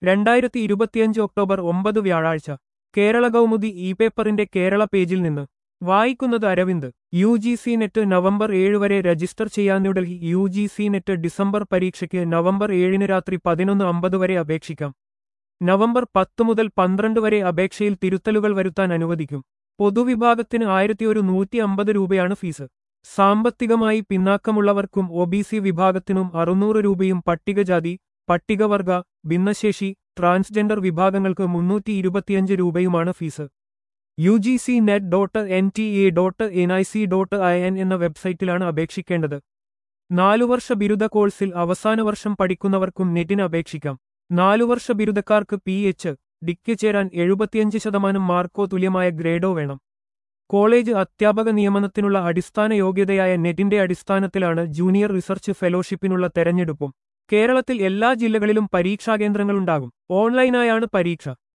രണ്ടായിരത്തി ഇരുപത്തിയഞ്ച് ഒക്ടോബർ ഒമ്പത് വ്യാഴാഴ്ച കേരള കൗമുദി ഇ പേപ്പറിന്റെ കേരള പേജിൽ നിന്ന് വായിക്കുന്നത് Aravind U G C net November ഏഴ് വരെ രജിസ്റ്റർ ചെയ്യാൻ New Delhi U G C net December പരീക്ഷയ്ക്ക് നവംബർ ഏഴിന് രാത്രി പതിനൊന്ന് അമ്പത് വരെ അപേക്ഷിക്കാം നവംബർ പത്ത് മുതൽ പന്ത്രണ്ട് വരെ അപേക്ഷയിൽ തിരുത്തലുകൾ വരുത്താൻ അനുവദിക്കും പൊതുവിഭാഗത്തിന് ആയിരത്തി ഒരു നൂറ്റി അമ്പത് രൂപയാണ് ഫീസ് സാമ്പത്തികമായി പിന്നാക്കമുള്ളവർക്കും ഒ ബി സി വിഭാഗത്തിനും അറുന്നൂറ് രൂപയും പട്ടികജാതി പട്ടികവർഗ ഭിന്നശേഷി ട്രാൻസ്ജെൻഡർ വിഭാഗങ്ങൾക്ക് മുന്നൂറ്റി ഇരുപത്തിയഞ്ച് രൂപയുമാണ് fees U G C net dot N T A dot N I C dot I N എന്ന വെബ്സൈറ്റിലാണ് അപേക്ഷിക്കേണ്ടത് നാലുവർഷ ബിരുദ കോഴ്സിൽ അവസാന വർഷം പഠിക്കുന്നവർക്കും നെറ്റിന് അപേക്ഷിക്കാം നാലുവർഷ ബിരുദക്കാർക്ക് പി എച്ച് ഡിക്ക് ചേരാൻ എഴുപത്തിയഞ്ച് ശതമാനം മാർക്കോ തുല്യമായ ഗ്രേഡോ വേണം കോളേജ് അധ്യാപക നിയമനത്തിനുള്ള അടിസ്ഥാന യോഗ്യതയായ നെറ്റിന്റെ അടിസ്ഥാനത്തിലാണ് ജൂനിയർ റിസർച്ച് ഫെലോഷിപ്പിനുള്ള തെരഞ്ഞെടുപ്പും കേരളത്തിൽ എല്ലാ ജില്ലകളിലും പരീക്ഷാകേന്ദ്രങ്ങളുണ്ടാകും ഓൺലൈനായാണ് പരീക്ഷ